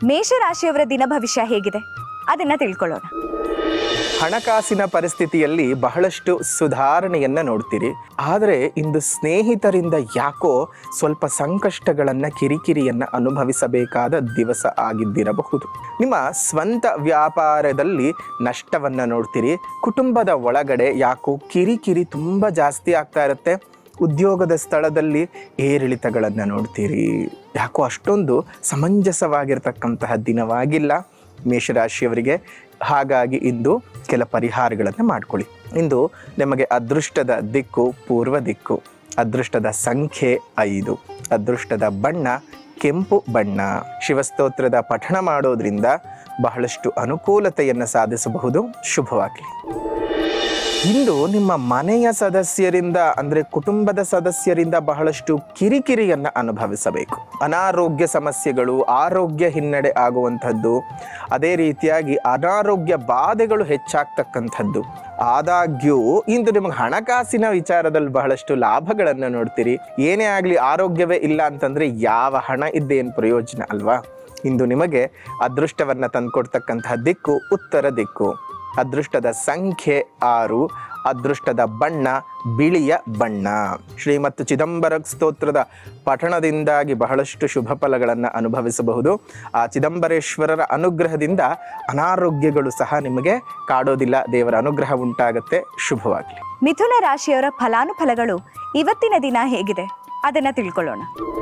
ಮೇಷರಾಶಿಯವರ ದಿನ ಭವಿಷ್ಯ ಹೇಗಿದೆ ಅದನ್ನ ತಿಳ್ಕೊಳ್ಳೋಣ ಹಣಕಾಸಿನ ಪರಿಸ್ಥಿತಿಯಲ್ಲಿ ಬಹಳಷ್ಟು ಸುಧಾರಣೆಯನ್ನ ನೋಡ್ತೀರಿ ಆದರೆ ಇಂದು ಸ್ನೇಹಿತರಿಂದ ಯಾಕೋ ಸ್ವಲ್ಪ ಸಂಕಷ್ಟಗಳನ್ನ ಕಿರಿಕಿರಿಯನ್ನ ಅನುಭವಿಸಬೇಕಾದ ದಿವಸ ಆಗಿದ್ದಿರಬಹುದು ನಿಮ್ಮ ಸ್ವಂತ ವ್ಯಾಪಾರದಲ್ಲಿ ನಷ್ಟವನ್ನ ನೋಡ್ತೀರಿ ಕುಟುಂಬದ ಒಳಗಡೆ ಯಾಕೋ ಕಿರಿಕಿರಿ ತುಂಬ ಜಾಸ್ತಿ ಆಗ್ತಾ ಇರುತ್ತೆ ಉದ್ಯೋಗದ ಸ್ಥಳದಲ್ಲಿ ಏರಿಳಿತಗಳನ್ನು ನೋಡ್ತೀರಿ ಯಾಕೋ ಅಷ್ಟೊಂದು ಸಮಂಜಸವಾಗಿರ್ತಕ್ಕಂತಹ ದಿನವಾಗಿಲ್ಲ ಮೇಷರಾಶಿಯವರಿಗೆ ಹಾಗಾಗಿ ಇಂದು ಕೆಲ ಪರಿಹಾರಗಳನ್ನು ಮಾಡ್ಕೊಳ್ಳಿ ಇಂದು ನಿಮಗೆ ಅದೃಷ್ಟದ ದಿಕ್ಕು ಪೂರ್ವ ದಿಕ್ಕು ಅದೃಷ್ಟದ ಸಂಖ್ಯೆ ಐದು ಅದೃಷ್ಟದ ಬಣ್ಣ ಕೆಂಪು ಬಣ್ಣ ಶಿವಸ್ತೋತ್ರದ ಪಠಣ ಮಾಡೋದ್ರಿಂದ ಬಹಳಷ್ಟು ಅನುಕೂಲತೆಯನ್ನು ಸಾಧಿಸಬಹುದು ಶುಭವಾಗಲಿ ಇಂದು ನಿಮ್ಮ ಮನೆಯ ಸದಸ್ಯರಿಂದ ಅಂದರೆ ಕುಟುಂಬದ ಸದಸ್ಯರಿಂದ ಬಹಳಷ್ಟು ಕಿರಿಕಿರಿಯನ್ನು ಅನುಭವಿಸಬೇಕು ಅನಾರೋಗ್ಯ ಸಮಸ್ಯೆಗಳು ಆರೋಗ್ಯ ಹಿನ್ನಡೆ ಆಗುವಂಥದ್ದು ಅದೇ ರೀತಿಯಾಗಿ ಅನಾರೋಗ್ಯ ಬಾಧೆಗಳು ಹೆಚ್ಚಾಗ್ತಕ್ಕಂಥದ್ದು ಆದಾಗ್ಯೂ ಇಂದು ನಿಮಗೆ ಹಣಕಾಸಿನ ವಿಚಾರದಲ್ಲಿ ಬಹಳಷ್ಟು ಲಾಭಗಳನ್ನು ನೋಡ್ತೀರಿ ಏನೇ ಆಗಲಿ ಆರೋಗ್ಯವೇ ಇಲ್ಲ ಅಂತಂದರೆ ಯಾವ ಹಣ ಇದ್ದೇನು ಪ್ರಯೋಜನ ಅಲ್ವಾ ಇಂದು ನಿಮಗೆ ಅದೃಷ್ಟವನ್ನು ತಂದುಕೊಡ್ತಕ್ಕಂತಹ ದಿಕ್ಕು ಉತ್ತರ ದಿಕ್ಕು ಅದೃಷ್ಟದ ಸಂಖ್ಯೆ ಆರು ಅದೃಷ್ಟದ ಬಣ್ಣ ಬಿಳಿಯ ಬಣ್ಣ ಶ್ರೀಮತ್ ಚಿದಂಬರ ಸ್ತೋತ್ರದ ಪಠಣದಿಂದಾಗಿ ಬಹಳಷ್ಟು ಶುಭ ಫಲಗಳನ್ನು ಅನುಭವಿಸಬಹುದು ಆ ಚಿದಂಬರೇಶ್ವರರ ಅನುಗ್ರಹದಿಂದ ಅನಾರೋಗ್ಯಗಳು ಸಹ ನಿಮಗೆ ಕಾಡೋದಿಲ್ಲ ದೇವರ ಅನುಗ್ರಹ ಉಂಟಾಗತ್ತೆ ಶುಭವಾಗಲಿ ಮಿಥುನ ರಾಶಿಯವರ ಫಲಾನುಫಲಗಳು ಇವತ್ತಿನ ದಿನ ಹೇಗಿದೆ ಅದನ್ನ ತಿಳ್ಕೊಳ್ಳೋಣ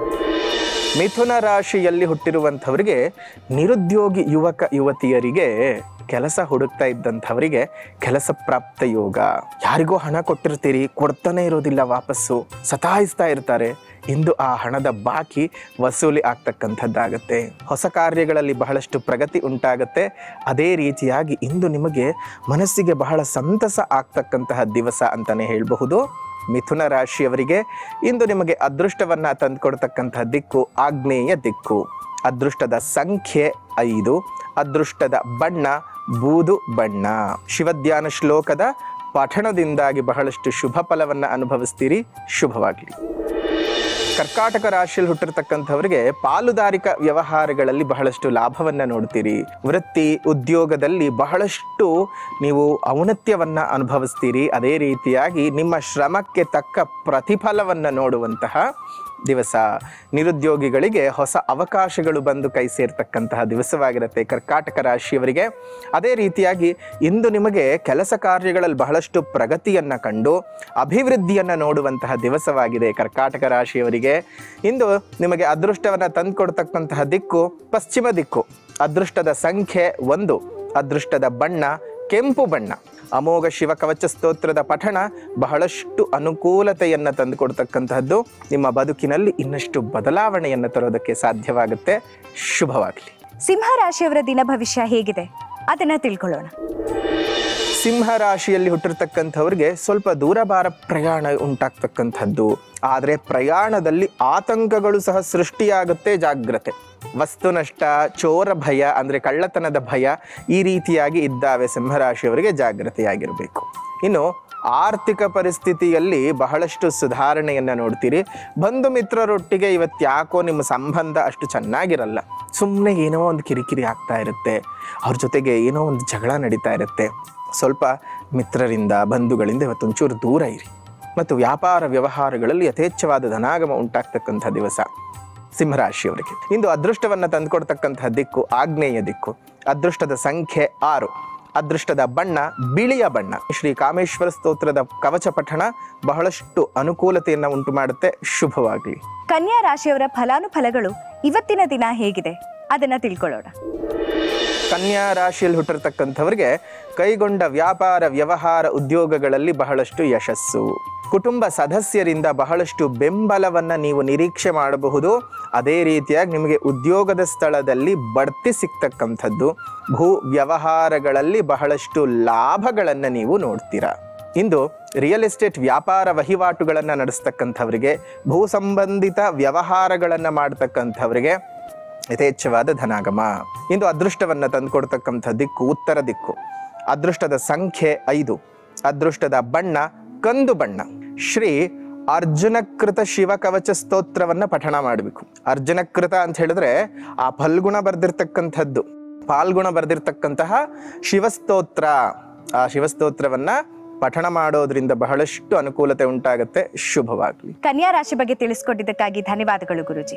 ಮಿಥುನ ರಾಶಿಯಲ್ಲಿ ಹುಟ್ಟಿರುವಂಥವರಿಗೆ ನಿರುದ್ಯೋಗಿ ಯುವಕ ಯುವತಿಯರಿಗೆ ಕೆಲಸ ಹುಡುಕ್ತಾ ಇದ್ದಂಥವರಿಗೆ ಕೆಲಸ ಪ್ರಾಪ್ತ ಯೋಗ ಯಾರಿಗೋ ಹಣ ಕೊಟ್ಟಿರ್ತೀರಿ ಕೊಡ್ತಾನೆ ಇರೋದಿಲ್ಲ ವಾಪಸ್ಸು ಸತಾಯಿಸ್ತಾ ಇರ್ತಾರೆ ಇಂದು ಆ ಹಣದ ಬಾಕಿ ವಸೂಲಿ ಆಗ್ತಕ್ಕಂಥದ್ದಾಗತ್ತೆ ಹೊಸ ಕಾರ್ಯಗಳಲ್ಲಿ ಬಹಳಷ್ಟು ಪ್ರಗತಿ ಉಂಟಾಗತ್ತೆ ಅದೇ ರೀತಿಯಾಗಿ ಇಂದು ನಿಮಗೆ ಮನಸ್ಸಿಗೆ ಬಹಳ ಸಂತಸ ಆಗ್ತಕ್ಕಂತಹ ದಿವಸ ಅಂತಲೇ ಹೇಳಬಹುದು ಮಿಥುನ ರಾಶಿಯವರಿಗೆ ಇಂದು ನಿಮಗೆ ಅದೃಷ್ಟವನ್ನ ತಂದುಕೊಡ್ತಕ್ಕಂತಹ ದಿಕ್ಕು ಆಗ್ನೇಯ ದಿಕ್ಕು ಅದೃಷ್ಟದ ಸಂಖ್ಯೆ ಐದು ಅದೃಷ್ಟದ ಬಣ್ಣ ಬೂದು ಬಣ್ಣ ಶಿವಧ್ಯಾನ ಶ್ಲೋಕದ ಪಠಣದಿಂದಾಗಿ ಬಹಳಷ್ಟು ಶುಭ ಫಲವನ್ನು ಅನುಭವಿಸ್ತೀರಿ ಶುಭವಾಗಲಿ ಕರ್ಕಾಟಕ ರಾಶಿಯಲ್ಲಿ ಹುಟ್ಟಿರ್ತಕ್ಕಂಥವರಿಗೆ ಪಾಲುದಾರಿಕ ವ್ಯವಹಾರಗಳಲ್ಲಿ ಬಹಳಷ್ಟು ಲಾಭವನ್ನ ನೋಡ್ತೀರಿ ವೃತ್ತಿ ಉದ್ಯೋಗದಲ್ಲಿ ಬಹಳಷ್ಟು ನೀವು ಔನ್ನತ್ಯವನ್ನ ಅನುಭವಿಸ್ತೀರಿ ಅದೇ ರೀತಿಯಾಗಿ ನಿಮ್ಮ ಶ್ರಮಕ್ಕೆ ತಕ್ಕ ಪ್ರತಿಫಲವನ್ನ ನೋಡುವಂತಹ ದಿವಸ ನಿರುದ್ಯೋಗಿಗಳಿಗೆ ಹೊಸ ಅವಕಾಶಗಳು ಬಂದು ಕೈ ಸೇರ್ತಕ್ಕಂತಹ ದಿವಸವಾಗಿರುತ್ತೆ ಕರ್ಕಾಟಕ ರಾಶಿಯವರಿಗೆ ಅದೇ ರೀತಿಯಾಗಿ ಇಂದು ನಿಮಗೆ ಕೆಲಸ ಕಾರ್ಯಗಳಲ್ಲಿ ಬಹಳಷ್ಟು ಪ್ರಗತಿಯನ್ನು ಕಂಡು ಅಭಿವೃದ್ಧಿಯನ್ನು ನೋಡುವಂತಹ ದಿವಸವಾಗಿದೆ ಕರ್ಕಾಟಕ ರಾಶಿಯವರಿಗೆ ಇಂದು ನಿಮಗೆ ಅದೃಷ್ಟವನ್ನು ತಂದುಕೊಡ್ತಕ್ಕಂತಹ ದಿಕ್ಕು ಪಶ್ಚಿಮ ದಿಕ್ಕು ಅದೃಷ್ಟದ ಸಂಖ್ಯೆ ಒಂದು ಅದೃಷ್ಟದ ಬಣ್ಣ ಕೆಂಪು ಬಣ್ಣ ಅಮೋಘ ಶಿವ ಕವಚ ಸ್ತೋತ್ರದ ಪಠಣ ಬಹಳಷ್ಟು ಅನುಕೂಲತೆಯನ್ನು ತಂದುಕೊಡ್ತಕ್ಕಂತಹದ್ದು ನಿಮ್ಮ ಬದುಕಿನಲ್ಲಿ ಇನ್ನಷ್ಟು ಬದಲಾವಣೆಯನ್ನು ತರೋದಕ್ಕೆ ಸಾಧ್ಯವಾಗುತ್ತೆ ಶುಭವಾಗಲಿ ಸಿಂಹ ರಾಶಿಯವರ ದಿನ ಭವಿಷ್ಯ ಹೇಗಿದೆ ಅದನ್ನ ತಿಳ್ಕೊಳ್ಳೋಣ ಸಿಂಹ ರಾಶಿಯಲ್ಲಿ ಹುಟ್ಟಿರ್ತಕ್ಕಂಥವ್ರಿಗೆ ಸ್ವಲ್ಪ ದೂರಭಾರ ಪ್ರಯಾಣ ಉಂಟಾಗ್ತಕ್ಕಂಥದ್ದು ಆದರೆ ಪ್ರಯಾಣದಲ್ಲಿ ಆತಂಕಗಳು ಸಹ ಸೃಷ್ಟಿಯಾಗುತ್ತೆ ಜಾಗ್ರತೆ ವಸ್ತು ನಷ್ಟ ಚೋರ ಭಯ ಅಂದರೆ ಕಳ್ಳತನದ ಭಯ ಈ ರೀತಿಯಾಗಿ ಇದ್ದಾವೆ ಸಿಂಹರಾಶಿಯವರಿಗೆ ಜಾಗ್ರತೆಯಾಗಿರಬೇಕು ಇನ್ನು ಆರ್ಥಿಕ ಪರಿಸ್ಥಿತಿಯಲ್ಲಿ ಬಹಳಷ್ಟು ಸುಧಾರಣೆಯನ್ನು ನೋಡ್ತೀರಿ ಬಂಧು ಮಿತ್ರರೊಟ್ಟಿಗೆ ಇವತ್ತ್ಯಾಕೋ ನಿಮ್ಮ ಸಂಬಂಧ ಅಷ್ಟು ಚೆನ್ನಾಗಿರಲ್ಲ ಸುಮ್ಮನೆ ಏನೋ ಒಂದು ಕಿರಿಕಿರಿ ಆಗ್ತಾ ಇರುತ್ತೆ ಅವ್ರ ಜೊತೆಗೆ ಏನೋ ಒಂದು ಜಗಳ ನಡೀತಾ ಇರುತ್ತೆ ಸ್ವಲ್ಪ ಮಿತ್ರರಿಂದ ಬಂಧುಗಳಿಂದ ಇವತ್ತೊಂಚೂರು ದೂರ ಇರಿ ಮತ್ತು ವ್ಯಾಪಾರ ವ್ಯವಹಾರಗಳಲ್ಲಿ ಯಥೇಚ್ಛವಾದ ಧನಾಗಮ ಉಂಟಾಗ್ತಕ್ಕಂಥ ದಿವಸ ಸಿಂಹರಾಶಿಯವರಿಗೆ ಇಂದು ಅದೃಷ್ಟವನ್ನು ತಂದುಕೊಡ್ತಕ್ಕಂತಹ ದಿಕ್ಕು ಆಗ್ನೇಯ ದಿಕ್ಕು ಅದೃಷ್ಟದ ಸಂಖ್ಯೆ ಆರು ಅದೃಷ್ಟದ ಬಣ್ಣ ಬಿಳಿಯ ಬಣ್ಣ ಶ್ರೀ ಕಾಮೇಶ್ವರ ಸ್ತೋತ್ರದ ಕವಚ ಪಠಣ ಬಹಳಷ್ಟು ಅನುಕೂಲತೆಯನ್ನು ಉಂಟು ಮಾಡುತ್ತೆ ಶುಭವಾಗಲಿ ಕನ್ಯಾ ರಾಶಿಯವರ ಫಲಾನುಫಲಗಳು ಇವತ್ತಿನ ದಿನ ಹೇಗಿದೆ ಅದನ್ನ ತಿಳ್ಕೊಳ್ಳೋಣ ಕನ್ಯಾ ರಾಶಿಯಲ್ಲಿ ಹುಟ್ಟಿರ್ತಕ್ಕಂಥವ್ರಿಗೆ ಕೈಗೊಂಡ ವ್ಯಾಪಾರ ವ್ಯವಹಾರ ಉದ್ಯೋಗಗಳಲ್ಲಿ ಬಹಳಷ್ಟು ಯಶಸ್ಸು ಕುಟುಂಬ ಸದಸ್ಯರಿಂದ ಬಹಳಷ್ಟು ಬೆಂಬಲವನ್ನು ನೀವು ನಿರೀಕ್ಷೆ ಮಾಡಬಹುದು ಅದೇ ರೀತಿಯಾಗಿ ನಿಮಗೆ ಉದ್ಯೋಗದ ಸ್ಥಳದಲ್ಲಿ ಬಡ್ತಿ ಸಿಗ್ತಕ್ಕಂಥದ್ದು ಭೂ ವ್ಯವಹಾರಗಳಲ್ಲಿ ಬಹಳಷ್ಟು ಲಾಭಗಳನ್ನು ನೀವು ನೋಡ್ತೀರಾ ಇಂದು ರಿಯಲ್ ಎಸ್ಟೇಟ್ ವ್ಯಾಪಾರ ವಹಿವಾಟುಗಳನ್ನು ನಡೆಸ್ತಕ್ಕಂಥವರಿಗೆ ಭೂ ಸಂಬಂಧಿತ ವ್ಯವಹಾರಗಳನ್ನು ಮಾಡ್ತಕ್ಕಂಥವರಿಗೆ ಯಥೇಚ್ಛವಾದ ಧನಾಗಮ ಇಂದು ಅದೃಷ್ಟವನ್ನು ತಂದುಕೊಡ್ತಕ್ಕಂಥ ದಿಕ್ಕು ಉತ್ತರ ದಿಕ್ಕು ಅದೃಷ್ಟದ ಸಂಖ್ಯೆ ಐದು ಅದೃಷ್ಟದ ಬಣ್ಣ ಕಂದು ಬಣ್ಣ ಶ್ರೀ ಅರ್ಜುನಕೃತ ಶಿವಕವಚ ಸ್ತೋತ್ರವನ್ನ ಪಠಣ ಮಾಡಬೇಕು ಅರ್ಜುನಕೃತ ಅಂತ ಹೇಳಿದ್ರೆ ಆ ಫಲ್ಗುಣ ಬರ್ದಿರ್ತಕ್ಕಂಥದ್ದು ಪಾಲ್ಗುಣ ಬರ್ದಿರ್ತಕ್ಕಂತಹ ಶಿವಸ್ತೋತ್ರ ಆ ಶಿವಸ್ತೋತ್ರವನ್ನ ಪಠಣ ಮಾಡೋದ್ರಿಂದ ಬಹಳಷ್ಟು ಅನುಕೂಲತೆ ಉಂಟಾಗತ್ತೆ ಶುಭವಾಗ್ಲಿ ಕನ್ಯಾ ರಾಶಿ ಬಗ್ಗೆ ತಿಳಿಸ್ಕೊಟ್ಟಿದ್ದಕ್ಕಾಗಿ ಧನ್ಯವಾದಗಳು ಗುರುಜಿ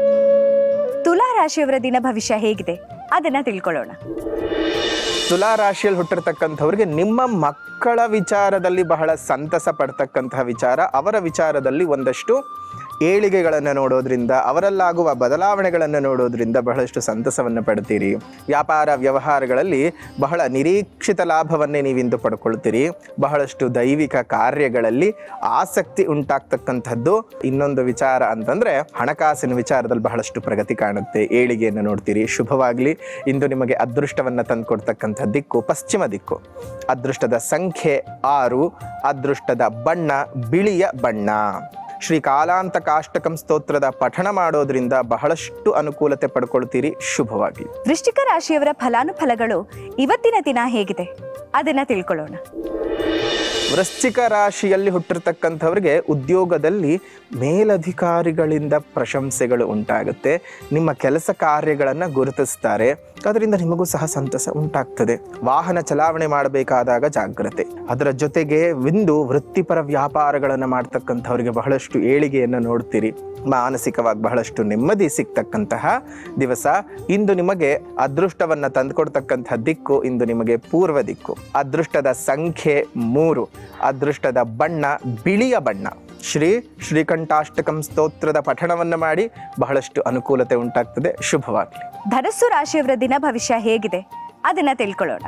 ತುಲಾ ರಾಶಿಯವರ ದಿನ ಭವಿಷ್ಯ ಹೇಗಿದೆ ಅದನ್ನ ತಿಳ್ಕೊಳ್ಳೋಣ ತುಲಾ ರಾಶಿಯಲ್ಲಿ ಹುಟ್ಟಿರ್ತಕ್ಕಂಥವ್ರಿಗೆ ನಿಮ್ಮ ಮಕ್ಕಳ ವಿಚಾರದಲ್ಲಿ ಬಹಳ ಸಂತಸ ಪಡ್ತಕ್ಕಂತಹ ವಿಚಾರ ಅವರ ವಿಚಾರದಲ್ಲಿ ಒಂದಷ್ಟು ಏಳಿಗೆಗಳನ್ನು ನೋಡೋದ್ರಿಂದ ಅವರಲ್ಲಾಗುವ ಬದಲಾವಣೆಗಳನ್ನು ನೋಡೋದ್ರಿಂದ ಬಹಳಷ್ಟು ಸಂತಸವನ್ನು ಪಡ್ತೀರಿ ವ್ಯಾಪಾರ ವ್ಯವಹಾರಗಳಲ್ಲಿ ಬಹಳ ನಿರೀಕ್ಷಿತ ಲಾಭವನ್ನೇ ನೀವಿಂದು ಪಡ್ಕೊಳ್ತೀರಿ ಬಹಳಷ್ಟು ದೈವಿಕ ಕಾರ್ಯಗಳಲ್ಲಿ ಆಸಕ್ತಿ ಉಂಟಾಗ್ತಕ್ಕಂಥದ್ದು ಇನ್ನೊಂದು ವಿಚಾರ ಅಂತಂದ್ರೆ ಹಣಕಾಸಿನ ವಿಚಾರದಲ್ಲಿ ಬಹಳಷ್ಟು ಪ್ರಗತಿ ಕಾಣುತ್ತೆ ಏಳಿಗೆಯನ್ನು ನೋಡ್ತೀರಿ ಶುಭವಾಗ್ಲಿ ಇಂದು ನಿಮಗೆ ಅದೃಷ್ಟವನ್ನ ತಂದುಕೊಡ್ತಕ್ಕಂಥ ದಿಕ್ಕು ಪಶ್ಚಿಮ ದಿಕ್ಕು ಅದೃಷ್ಟದ ಸಂಖ್ಯೆ ಆರು ಅದೃಷ್ಟದ ಬಣ್ಣ ಬಿಳಿಯ ಬಣ್ಣ ಶ್ರೀ ಕಾಲಾಂತ ಕಾಷ್ಟಕಂ ಸ್ತೋತ್ರದ ಪಠಣ ಮಾಡೋದ್ರಿಂದ ಬಹಳಷ್ಟು ಅನುಕೂಲತೆ ಪಡ್ಕೊಳ್ತೀರಿ ಶುಭವಾಗಿ ವೃಶ್ಚಿಕ ರಾಶಿಯವರ ಫಲಾನುಫಲಗಳು ಇವತ್ತಿನ ದಿನ ಹೇಗಿದೆ ಅದನ್ನ ತಿಳ್ಕೊಳ್ಳೋಣ ವೃಶ್ಚಿಕ ರಾಶಿಯಲ್ಲಿ ಹುಟ್ಟಿರ್ತಕ್ಕಂಥವ್ರಿಗೆ ಉದ್ಯೋಗದಲ್ಲಿ ಮೇಲಧಿಕಾರಿಗಳಿಂದ ಪ್ರಶಂಸೆಗಳು ಉಂಟಾಗುತ್ತೆ ನಿಮ್ಮ ಕೆಲಸ ಕಾರ್ಯಗಳನ್ನು ಗುರುತಿಸ್ತಾರೆ ಅದರಿಂದ ನಿಮಗೂ ಸಹ ಸಂತಸ ಉಂಟಾಗ್ತದೆ ವಾಹನ ಚಲಾವಣೆ ಮಾಡಬೇಕಾದಾಗ ಜಾಗ್ರತೆ ಅದರ ಜೊತೆಗೆ ಇಂದು ವೃತ್ತಿಪರ ವ್ಯಾಪಾರಗಳನ್ನು ಮಾಡ್ತಕ್ಕಂಥವ್ರಿಗೆ ಬಹಳಷ್ಟು ಏಳಿಗೆಯನ್ನು ನೋಡ್ತೀರಿ ಮಾನಸಿಕವಾಗಿ ಬಹಳಷ್ಟು ನೆಮ್ಮದಿ ಸಿಗ್ತಕ್ಕಂತಹ ದಿವಸ ಇಂದು ನಿಮಗೆ ಅದೃಷ್ಟವನ್ನ ತಂದುಕೊಡ್ತಕ್ಕಂಥ ದಿಕ್ಕು ಇಂದು ನಿಮಗೆ ಪೂರ್ವ ದಿಕ್ಕು ಅದೃಷ್ಟದ ಸಂಖ್ಯೆ ಮೂರು ಅದೃಷ್ಟದ ಬಣ್ಣ ಬಿಳಿಯ ಬಣ್ಣ ಶ್ರೀ ಶ್ರೀಕಂಠಾಷ್ಟಕಂ ಸ್ತೋತ್ರದ ಪಠಣವನ್ನು ಮಾಡಿ ಬಹಳಷ್ಟು ಅನುಕೂಲತೆ ಉಂಟಾಗ್ತದೆ ಶುಭವಾಗಲಿ ಧನಸ್ಸು ರಾಶಿಯವರ ದಿನ ಭವಿಷ್ಯ ಹೇಗಿದೆ ಅದನ್ನ ತಿಳ್ಕೊಳ್ಳೋಣ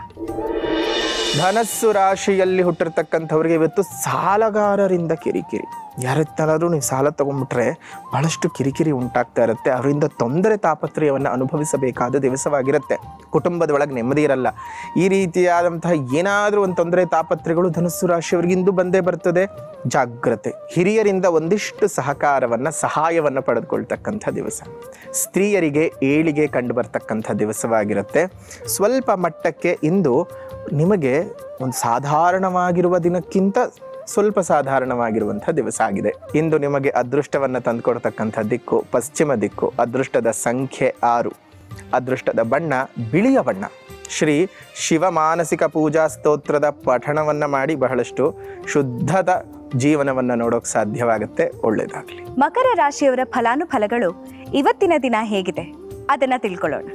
ಧನಸ್ಸು ರಾಶಿಯಲ್ಲಿ ಹುಟ್ಟಿರ್ತಕ್ಕಂಥವ್ರಿಗೆ ಇವತ್ತು ಸಾಲಗಾರರಿಂದ ಕಿರಿಕಿರಿ ಯಾರತ್ತಾದ್ರೂ ನೀವು ಸಾಲ ತಗೊಂಡ್ಬಿಟ್ರೆ ಬಹಳಷ್ಟು ಕಿರಿಕಿರಿ ಉಂಟಾಗ್ತಾ ಇರುತ್ತೆ ಅವರಿಂದ ತೊಂದರೆ ತಾಪತ್ರಯವನ್ನು ಅನುಭವಿಸಬೇಕಾದ ದಿವಸವಾಗಿರುತ್ತೆ ಕುಟುಂಬದ ಒಳಗೆ ನೆಮ್ಮದಿ ಇರಲ್ಲ ಈ ರೀತಿಯಾದಂತಹ ಏನಾದರೂ ಒಂದು ತೊಂದರೆ ತಾಪತ್ರೆಗಳು ಧನಸ್ಸು ರಾಶಿಯವರಿಗೆ ಇಂದು ಬಂದೇ ಬರ್ತದೆ ಜಾಗ್ರತೆ ಹಿರಿಯರಿಂದ ಒಂದಿಷ್ಟು ಸಹಕಾರವನ್ನ ಸಹಾಯವನ್ನ ಪಡೆದುಕೊಳ್ತಕ್ಕಂಥ ದಿವಸ ಸ್ತ್ರೀಯರಿಗೆ ಏಳಿಗೆ ಕಂಡು ಬರ್ತಕ್ಕಂಥ ದಿವಸವಾಗಿರುತ್ತೆ ಸ್ವಲ್ಪ ಮಟ್ಟಕ್ಕೆ ಇಂದು ನಿಮಗೆ ಒಂದು ಸಾಧಾರಣವಾಗಿರುವ ದಿನಕ್ಕಿಂತ ಸ್ವಲ್ಪ ಸಾಧಾರಣವಾಗಿರುವಂಥ ದಿವಸ ಆಗಿದೆ ಇಂದು ನಿಮಗೆ ಅದೃಷ್ಟವನ್ನು ತಂದುಕೊಡ್ತಕ್ಕಂಥ ದಿಕ್ಕು ಪಶ್ಚಿಮ ದಿಕ್ಕು ಅದೃಷ್ಟದ ಸಂಖ್ಯೆ ಆರು ಅದೃಷ್ಟದ ಬಣ್ಣ ಬಿಳಿಯ ಬಣ್ಣ ಶ್ರೀ ಶಿವ ಮಾನಸಿಕ ಪೂಜಾ ಸ್ತೋತ್ರದ ಪಠಣವನ್ನ ಮಾಡಿ ಬಹಳಷ್ಟು ಶುದ್ಧದ ಜೀವನವನ್ನ ನೋಡೋಕೆ ಸಾಧ್ಯವಾಗುತ್ತೆ ಒಳ್ಳೇದಾಗ್ಲಿ ಮಕರ ರಾಶಿಯವರ ಫಲಾನುಫಲಗಳು ಇವತ್ತಿನ ದಿನ ಹೇಗಿದೆ ಅದನ್ನ ತಿಳ್ಕೊಳ್ಳೋಣ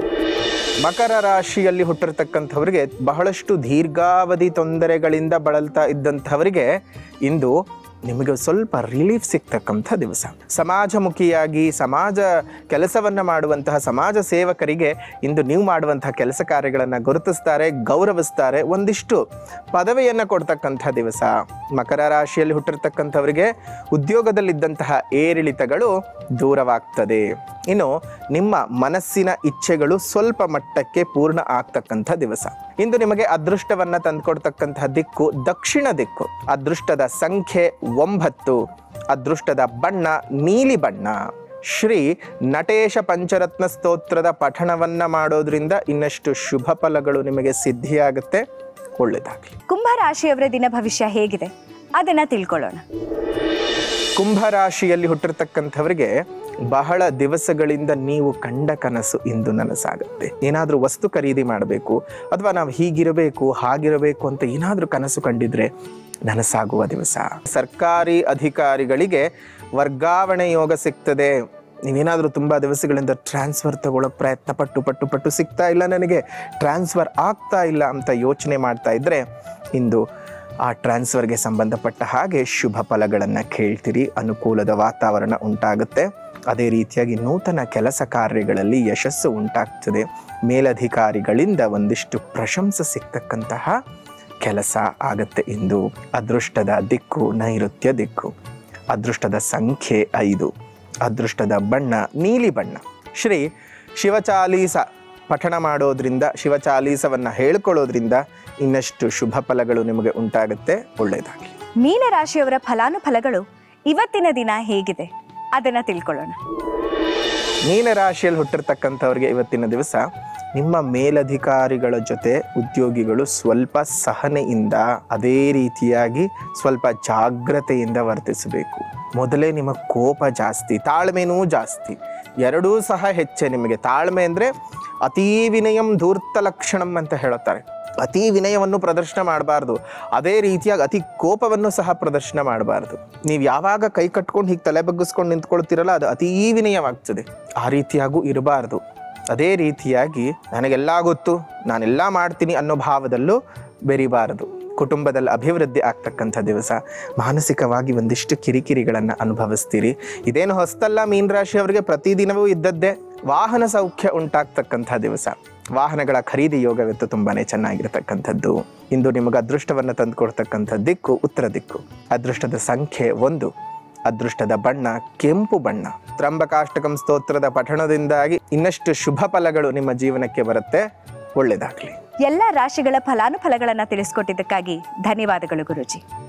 ಮಕರ ರಾಶಿಯಲ್ಲಿ ಹುಟ್ಟಿರ್ತಕ್ಕಂಥವ್ರಿಗೆ ಬಹಳಷ್ಟು ದೀರ್ಘಾವಧಿ ತೊಂದರೆಗಳಿಂದ ಬಳಲ್ತಾ ಇದ್ದಂಥವರಿಗೆ ಇಂದು ನಿಮಗೆ ಸ್ವಲ್ಪ ರಿಲೀಫ್ ಸಿಗ್ತಕ್ಕಂಥ ದಿವಸ ಸಮಾಜಮುಖಿಯಾಗಿ ಸಮಾಜ ಕೆಲಸವನ್ನ ಮಾಡುವಂತಹ ಸಮಾಜ ಸೇವಕರಿಗೆ ಇಂದು ನೀವು ಮಾಡುವಂತಹ ಕೆಲಸ ಕಾರ್ಯಗಳನ್ನು ಗುರುತಿಸ್ತಾರೆ ಗೌರವಿಸ್ತಾರೆ ಒಂದಿಷ್ಟು ಪದವಿಯನ್ನು ಕೊಡ್ತಕ್ಕಂಥ ದಿವಸ ಮಕರ ರಾಶಿಯಲ್ಲಿ ಹುಟ್ಟಿರ್ತಕ್ಕಂಥವರಿಗೆ ಉದ್ಯೋಗದಲ್ಲಿದ್ದಂತಹ ಏರಿಳಿತಗಳು ದೂರವಾಗ್ತದೆ ಇನ್ನು ನಿಮ್ಮ ಮನಸ್ಸಿನ ಇಚ್ಛೆಗಳು ಸ್ವಲ್ಪ ಮಟ್ಟಕ್ಕೆ ಪೂರ್ಣ ಆಗ್ತಕ್ಕಂಥ ದಿವಸ ಇಂದು ನಿಮಗೆ ಅದೃಷ್ಟವನ್ನ ತಂದುಕೊಡ್ತಕ್ಕಂತಹ ದಿಕ್ಕು ದಕ್ಷಿಣ ದಿಕ್ಕು ಅದೃಷ್ಟದ ಸಂಖ್ಯೆ ಒಂಬತ್ತು ಅದೃಷ್ಟದ ಬಣ್ಣ ನೀಲಿ ಬಣ್ಣ ಶ್ರೀ ನಟೇಶ ಪಂಚರತ್ನ ಸ್ತೋತ್ರದ ಪಠಣವನ್ನ ಮಾಡೋದ್ರಿಂದ ಇನ್ನಷ್ಟು ಶುಭ ಫಲಗಳು ನಿಮಗೆ ಸಿದ್ಧಿಯಾಗುತ್ತೆ ಒಳ್ಳೆಯದಾಗಲಿ ಕುಂಭ ರಾಶಿಯವರ ದಿನ ಭವಿಷ್ಯ ಹೇಗಿದೆ ಅದನ್ನ ತಿಳ್ಕೊಳ್ಳೋಣ ಕುಂಭರಾಶಿಯಲ್ಲಿ ಹುಟ್ಟಿರ್ತಕ್ಕಂಥವರಿಗೆ ಬಹಳ ದಿವಸಗಳಿಂದ ನೀವು ಕಂಡ ಕನಸು ಇಂದು ನನಸಾಗುತ್ತೆ ಏನಾದರೂ ವಸ್ತು ಖರೀದಿ ಮಾಡಬೇಕು ಅಥವಾ ನಾವು ಹೀಗಿರಬೇಕು ಹಾಗಿರಬೇಕು ಅಂತ ಏನಾದರೂ ಕನಸು ಕಂಡಿದ್ರೆ ನನಸಾಗುವ ದಿವಸ ಸರ್ಕಾರಿ ಅಧಿಕಾರಿಗಳಿಗೆ ವರ್ಗಾವಣೆ ಯೋಗ ಸಿಗ್ತದೆ ನೀವೇನಾದರೂ ತುಂಬ ದಿವಸಗಳಿಂದ ಟ್ರಾನ್ಸ್ಫರ್ ತಗೊಳ್ಳೋ ಪ್ರಯತ್ನ ಪಟ್ಟು ಪಟ್ಟು ಪಟ್ಟು ಸಿಗ್ತಾ ಇಲ್ಲ ನನಗೆ ಟ್ರಾನ್ಸ್ಫರ್ ಆಗ್ತಾ ಇಲ್ಲ ಅಂತ ಯೋಚನೆ ಮಾಡ್ತಾ ಇದ್ರೆ ಇಂದು ಆ ಟ್ರಾನ್ಸ್ಫರ್ಗೆ ಸಂಬಂಧಪಟ್ಟ ಹಾಗೆ ಶುಭ ಫಲಗಳನ್ನು ಕೇಳ್ತೀರಿ ಅನುಕೂಲದ ವಾತಾವರಣ ಉಂಟಾಗುತ್ತೆ ಅದೇ ರೀತಿಯಾಗಿ ನೂತನ ಕೆಲಸ ಕಾರ್ಯಗಳಲ್ಲಿ ಯಶಸ್ಸು ಉಂಟಾಗ್ತದೆ ಮೇಲಧಿಕಾರಿಗಳಿಂದ ಒಂದಿಷ್ಟು ಪ್ರಶಂಸೆ ಸಿಗ್ತಕ್ಕಂತಹ ಕೆಲಸ ಆಗತ್ತೆ ಇಂದು ಅದೃಷ್ಟದ ದಿಕ್ಕು ನೈಋತ್ಯ ದಿಕ್ಕು ಅದೃಷ್ಟದ ಸಂಖ್ಯೆ ಐದು ಅದೃಷ್ಟದ ಬಣ್ಣ ನೀಲಿ ಬಣ್ಣ ಶ್ರೀ ಶಿವಚಾಲೀಸ ಪಠಣ ಮಾಡೋದ್ರಿಂದ ಶಿವಚಾಲೀಸವನ್ನು ಹೇಳ್ಕೊಳ್ಳೋದ್ರಿಂದ ಇನ್ನಷ್ಟು ಶುಭ ಫಲಗಳು ನಿಮಗೆ ಉಂಟಾಗುತ್ತೆ ಒಳ್ಳೆಯದಾಗಲಿ ಮೀನ ರಾಶಿಯವರ ಫಲಾನುಫಲಗಳು ಇವತ್ತಿನ ದಿನ ಹೇಗಿದೆ ಅದನ್ನ ತಿಳ್ಕೊಳ್ಳೋಣ ಮೀನ ರಾಶಿಯಲ್ಲಿ ಹುಟ್ಟಿರ್ತಕ್ಕಂಥವ್ರಿಗೆ ಇವತ್ತಿನ ದಿವಸ ನಿಮ್ಮ ಮೇಲಧಿಕಾರಿಗಳ ಜೊತೆ ಉದ್ಯೋಗಿಗಳು ಸ್ವಲ್ಪ ಸಹನೆಯಿಂದ ಅದೇ ರೀತಿಯಾಗಿ ಸ್ವಲ್ಪ ಜಾಗ್ರತೆಯಿಂದ ವರ್ತಿಸಬೇಕು ಮೊದಲೇ ನಿಮ್ಮ ಕೋಪ ಜಾಸ್ತಿ ತಾಳ್ಮೆನೂ ಜಾಸ್ತಿ ಎರಡೂ ಸಹ ಹೆಚ್ಚೆ ನಿಮಗೆ ತಾಳ್ಮೆ ಅಂದರೆ ಅತೀ ವಿನಯಂ ಧೂರ್ತ ಲಕ್ಷಣಂ ಅಂತ ಹೇಳುತ್ತಾರೆ ಅತಿ ವಿನಯವನ್ನು ಪ್ರದರ್ಶನ ಮಾಡಬಾರ್ದು ಅದೇ ರೀತಿಯಾಗಿ ಅತಿ ಕೋಪವನ್ನು ಸಹ ಪ್ರದರ್ಶನ ಮಾಡಬಾರ್ದು ನೀವು ಯಾವಾಗ ಕೈ ಕಟ್ಕೊಂಡು ಹೀಗೆ ತಲೆ ಬಗ್ಗಿಸ್ಕೊಂಡು ನಿಂತ್ಕೊಳ್ತೀರಲ್ಲ ಅದು ಅತೀ ವಿನಯವಾಗ್ತದೆ ಆ ರೀತಿಯಾಗೂ ಇರಬಾರ್ದು ಅದೇ ರೀತಿಯಾಗಿ ನನಗೆಲ್ಲ ಗೊತ್ತು ನಾನೆಲ್ಲ ಮಾಡ್ತೀನಿ ಅನ್ನೋ ಭಾವದಲ್ಲೂ ಬೆರಿಬಾರದು ಕುಟುಂಬದಲ್ಲಿ ಅಭಿವೃದ್ಧಿ ಆಗ್ತಕ್ಕಂಥ ದಿವಸ ಮಾನಸಿಕವಾಗಿ ಒಂದಿಷ್ಟು ಕಿರಿಕಿರಿಗಳನ್ನು ಅನುಭವಿಸ್ತೀರಿ ಇದೇನು ಹೊಸ್ತಲ್ಲ ಮೀನರಾಶಿಯವರಿಗೆ ಪ್ರತಿದಿನವೂ ಇದ್ದದ್ದೇ ವಾಹನ ಸೌಖ್ಯ ಉಂಟಾಗ್ತಕ್ಕಂಥ ದಿವಸ ವಾಹನಗಳ ಖರೀದಿ ಯೋಗವಿತ್ತು ತುಂಬಾನೇ ಚೆನ್ನಾಗಿರ್ತಕ್ಕಂಥದ್ದು ಇಂದು ನಿಮಗೆ ಅದೃಷ್ಟವನ್ನು ತಂದುಕೊಡ್ತಕ್ಕಂಥ ದಿಕ್ಕು ಉತ್ತರ ದಿಕ್ಕು ಅದೃಷ್ಟದ ಸಂಖ್ಯೆ ಒಂದು ಅದೃಷ್ಟದ ಬಣ್ಣ ಕೆಂಪು ಬಣ್ಣ ತ್ರಂಬಕಾಷ್ಟಕಂ ಸ್ತೋತ್ರದ ಪಠಣದಿಂದಾಗಿ ಇನ್ನಷ್ಟು ಶುಭ ಫಲಗಳು ನಿಮ್ಮ ಜೀವನಕ್ಕೆ ಬರುತ್ತೆ ಒಳ್ಳೆಯದಾಗಲಿ ಎಲ್ಲ ರಾಶಿಗಳ ಫಲಾನುಫಲಗಳನ್ನ ತಿಳಿಸ್ಕೊಟ್ಟಿದ್ದಕ್ಕಾಗಿ ಧನ್ಯವಾದಗಳು ಗುರುಜಿ